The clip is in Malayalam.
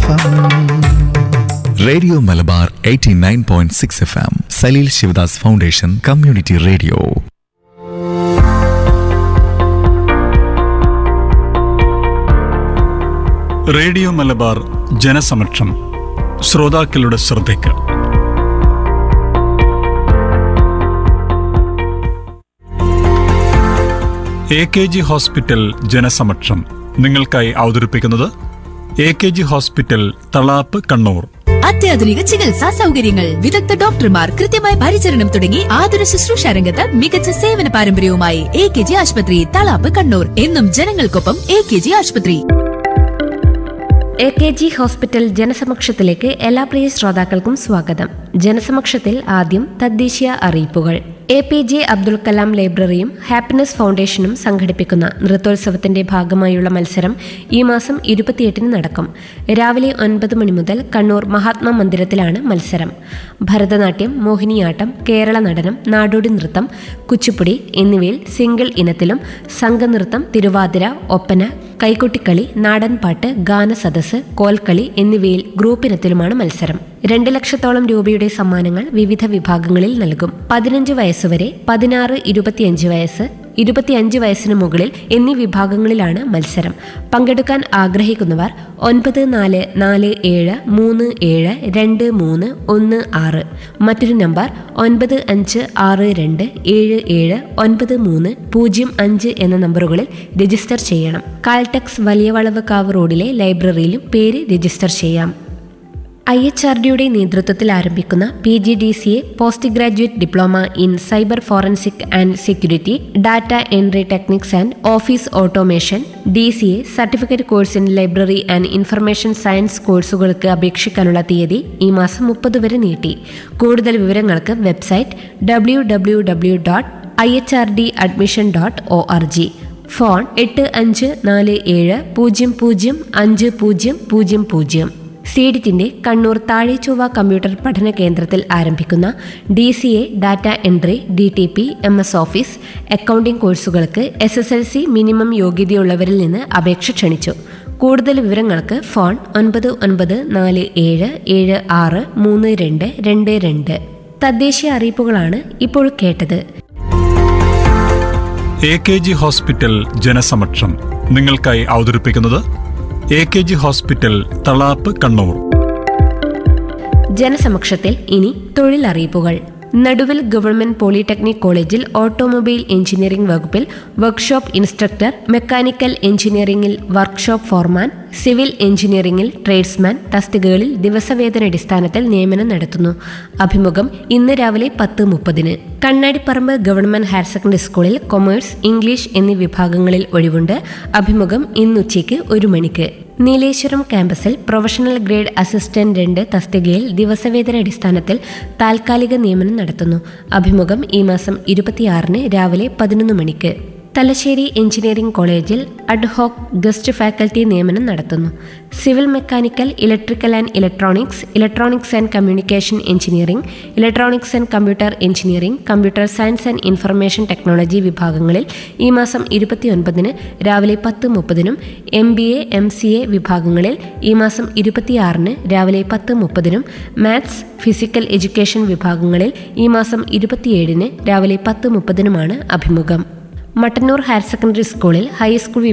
FM radio Malabar 89.6 F M Saleel Sivadas foundation community radio radio Malabar ജനസമക്ഷം ശ്രോതാക്കളുടെ ശ്രദ്ധയ്ക്ക് എ കെ ജി ഹോസ്പിറ്റൽ ജനസമക്ഷം നിങ്ങൾക്കായി അവതരിപ്പിക്കുന്നത് A K G hospital Thalap Kannur അത്യാധുനിക ചികിത്സാ സൗകര്യങ്ങൾ വിദഗ്ധ ഡോക്ടർമാർ കൃത്യമായ പരിചരണം തുടങ്ങി ആതുര ശുശ്രൂഷ രംഗത്ത് മികച്ച സേവന പാരമ്പര്യവുമായി എ കെ ജി ആശുപത്രി തളാപ്പ് കണ്ണൂർ എന്നും ജനങ്ങൾക്കൊപ്പം എ കെ ജി ആശുപത്രി എ കെ ജി ഹോസ്പിറ്റൽ ജനസമക്ഷത്തിലേക്ക് എല്ലാ പ്രിയ ശ്രോതാക്കൾക്കും സ്വാഗതം ജനസമക്ഷത്തിൽ ആദ്യം തദ്ദേശീയ അറിയിപ്പുകൾ A P J Abdul Kalam ലൈബ്രറിയും ഹാപ്പിനെസ് ഫൗണ്ടേഷനും സംഘടിപ്പിക്കുന്ന നൃത്തോത്സവത്തിന്റെ ഭാഗമായുള്ള മത്സരം ഈ മാസം ഇരുപത്തിയെട്ടിന് നടക്കും രാവിലെ ഒൻപത് മണി മുതൽ കണ്ണൂർ മഹാത്മാ മന്ദിരത്തിലാണ് മത്സരം ഭരതനാട്യം മോഹിനിയാട്ടം കേരള നടനം നാടോടി നൃത്തം കുച്ചിപ്പുടി എന്നിവയിൽ സിംഗിൾ ഇനത്തിലും സംഘനൃത്തം തിരുവാതിര ഒപ്പന കൈകൊട്ടിക്കളി നാടൻപാട്ട് ഗാനസദസ് കോൽക്കളി എന്നിവയിൽ ഗ്രൂപ്പിനത്തിലുമാണ് മത്സരം രണ്ട് ലക്ഷത്തോളം രൂപയുടെ സമ്മാനങ്ങൾ വിവിധ വിഭാഗങ്ങളിൽ നൽകും പതിനഞ്ച് വയസ്സുവരെ പതിനാറ് ഇരുപത്തിയഞ്ച് വയസ്സ് ഇരുപത്തിയഞ്ച് വയസ്സിന് മുകളിൽ എന്നീ വിഭാഗങ്ങളിലാണ് മത്സരം പങ്കെടുക്കാൻ ആഗ്രഹിക്കുന്നവർ ഒൻപത് നാല് നാല് ഏഴ് മൂന്ന് ഏഴ് രണ്ട് മൂന്ന് ഒന്ന് ആറ് മറ്റൊരു നമ്പർ ഒൻപത് അഞ്ച് ആറ് രണ്ട് ഏഴ് ഏഴ് ഒൻപത് മൂന്ന് പൂജ്യം അഞ്ച് എന്ന നമ്പറുകളിൽ രജിസ്റ്റർ ചെയ്യണം കാൽടെക്സ് വലിയ വളവ് കാവ് റോഡിലെ ലൈബ്രറിയിലും പേര് രജിസ്റ്റർ ചെയ്യാം ഐ എച്ച് ആർ ഡിയുടെ നേതൃത്വത്തിൽ ആരംഭിക്കുന്ന P G D C A post graduate diploma in cyber forensic and security data entry techniques and office automation D C A certificate course in library and information science കോഴ്സുകൾക്ക് അപേക്ഷിക്കാനുള്ള തീയതി ഈ മാസം മുപ്പത് വരെ നീട്ടി കൂടുതൽ വിവരങ്ങൾക്ക് website W W W dot I H R D admission dot O R G phone എട്ട് അഞ്ച് നാല് ഏഴ് പൂജ്യം പൂജ്യം അഞ്ച് പൂജ്യം പൂജ്യം പൂജ്യം സീഡിറ്റിന്റെ കണ്ണൂർ താഴെച്ചൊവ്വ കമ്പ്യൂട്ടർ പഠന കേന്ദ്രത്തിൽ ആരംഭിക്കുന്ന D C A data entry D T P M S office accounting കോഴ്സുകൾക്ക് S S L C minimum യോഗ്യതയുള്ളവരിൽ നിന്ന് അപേക്ഷ ക്ഷണിച്ചു കൂടുതൽ വിവരങ്ങൾക്ക് ഫോൺ ഒൻപത് ഒൻപത് നാല് ഏഴ് ഏഴ് ആറ് മൂന്ന് രണ്ട് രണ്ട് രണ്ട് തദ്ദേശീയ അറിയിപ്പുകളാണ് ഇപ്പോൾ കേട്ടത് എ കെ ജി ഹോസ്പിറ്റൽ ജനസമക്ഷം നിങ്ങൾക്കായി അവതരിപ്പിക്കുന്നത് A K G hospital Thalap Kannur ജനസമക്ഷത്തിൽ ഇനി തൊഴിലറിയിപ്പുകൾ നടുവിൽ ഗവൺമെന്റ് പോളിടെക്നിക് കോളേജിൽ ഓട്ടോമൊബൈൽ എഞ്ചിനീയറിംഗ് വകുപ്പിൽ വർക്ക്ഷോപ്പ് ഇൻസ്ട്രക്ടർ മെക്കാനിക്കൽ എഞ്ചിനീയറിംഗിൽ വർക്ക്ഷോപ്പ് ഫോർമാൻ സിവിൽ എഞ്ചിനീയറിംഗിൽ ട്രേഡ്സ്മാൻ തസ്തികകളിൽ ദിവസവേതനടിസ്ഥാനത്തിൽ നിയമനം നടത്തുന്നു അഭിമുഖം ഇന്ന് രാവിലെ പത്ത് മുപ്പതിന് കണ്ണാടിപ്പറമ്പ് ഗവൺമെന്റ് ഹയർ സെക്കൻഡറി സ്കൂളിൽ കൊമേഴ്സ് ഇംഗ്ലീഷ് എന്നീ വിഭാഗങ്ങളിൽ ഒഴിവുണ്ട് അഭിമുഖം ഇന്നുച്ചയ്ക്ക് ഒരു മണിക്ക് നീലേശ്വരം ക്യാമ്പസിൽ പ്രൊഫഷണൽ ഗ്രേഡ് അസിസ്റ്റന്റ് രണ്ട് തസ്തികയിൽ ദിവസവേതന അടിസ്ഥാനത്തിൽ താൽക്കാലിക നിയമനം നടത്തുന്നു അഭിമുഖം ഈ മാസം ഇരുപത്തിയാറിന് രാവിലെ പതിനൊന്ന് മണിക്ക് തലശ്ശേരി എഞ്ചിനീയറിംഗ് കോളേജിൽ അഡ്ഹോക്ക് ഗസ്റ്റ് ഫാക്കൽറ്റി നിയമനം നടത്തുന്നു civil mechanical electrical and electronics electronics and communication engineering electronics and computer engineering computer science and information technology വിഭാഗങ്ങളിൽ ഈ മാസം ഇരുപത്തിയൊൻപതിന് രാവിലെ പത്ത് മുപ്പതിനും M B A M C A വിഭാഗങ്ങളിൽ ഈ മാസം ഇരുപത്തിയാറിന് രാവിലെ പത്ത് മുപ്പതിനും മാത്സ് ഫിസിക്കൽ എഡ്യൂക്കേഷൻ വിഭാഗങ്ങളിൽ ഈ മാസം ഇരുപത്തിയേഴിന് രാവിലെ പത്ത് മുപ്പതിനുമാണ് അഭിമുഖം മട്ടന്നൂർ ഹയർ സെക്കൻഡറി സ്കൂളിൽ ഹൈസ്കൂൾ